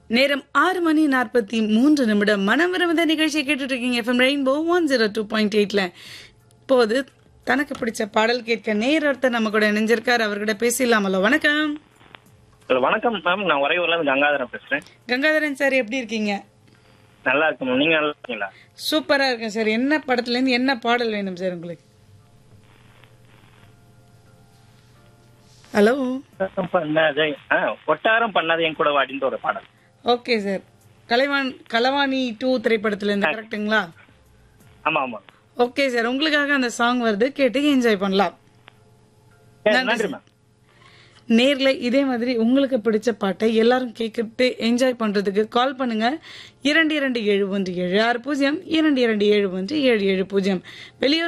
நேரம் ஆறு மணி நாற்பத்தி மூன்று நிமிடம் மனம் விரும்புத நிகழ்ச்சியை கேட்டுட்டு இருக்கீங்க FM rainbow one zero two point எயிட்ல இப்போது தனக்கு பிடிச்ச பாடல் கேட்க நேர் ஒருத்தர் நம்ம கூட இணைஞ்சிருக்கார் அவர்கிட்ட பேசிடலாமല്ലോ வணக்கம் ஹலோ வணக்கம் மேம் நான் உறையூர்ல இருந்து கங்காதரன் பேசுறேன் கங்காதரன் சார் எப்படி இருக்கீங்க நல்லா இருக்கு மேம் நீங்க நல்லா இருக்கீங்களா சூப்பரா இருக்கேன் சார் என்ன படத்துல இருந்து என்ன பாடல் வேணும் சார் உங்களுக்கு ஹலோ பண்ணாதே ஆ ஒட்டாரம் பண்ணாதே என் கூட வாடின்ற ஒரு பாடல் ஓகே சார் கலைவான் கலவாணி டூ திரைப்படத்துல இருந்து கரெக்ட்டுங்களா ஆமா ஆமா ஓகே சார் உங்களுக்காக அந்த சாங் வருது கேட்டு என்ஜாய் பண்ணலாம் சரி, நன்றி நன்றி சார். மேம் நேர்ல இதே மாதிரி உங்களுக்கு பிடிச்ச பாட்டை எல்லாரும் கேட்கிட்டு என்ஜாய் பண்றதுக்கு கால் பண்ணுங்க இரண்டு இரண்டு ஏழு ஒன்று ஏழு ஆறு பூஜ்ஜியம் இரண்டு இரண்டு ஏழு ஒன்று ஏழு ஏழு பூஜ்ஜியம் வெளியூர்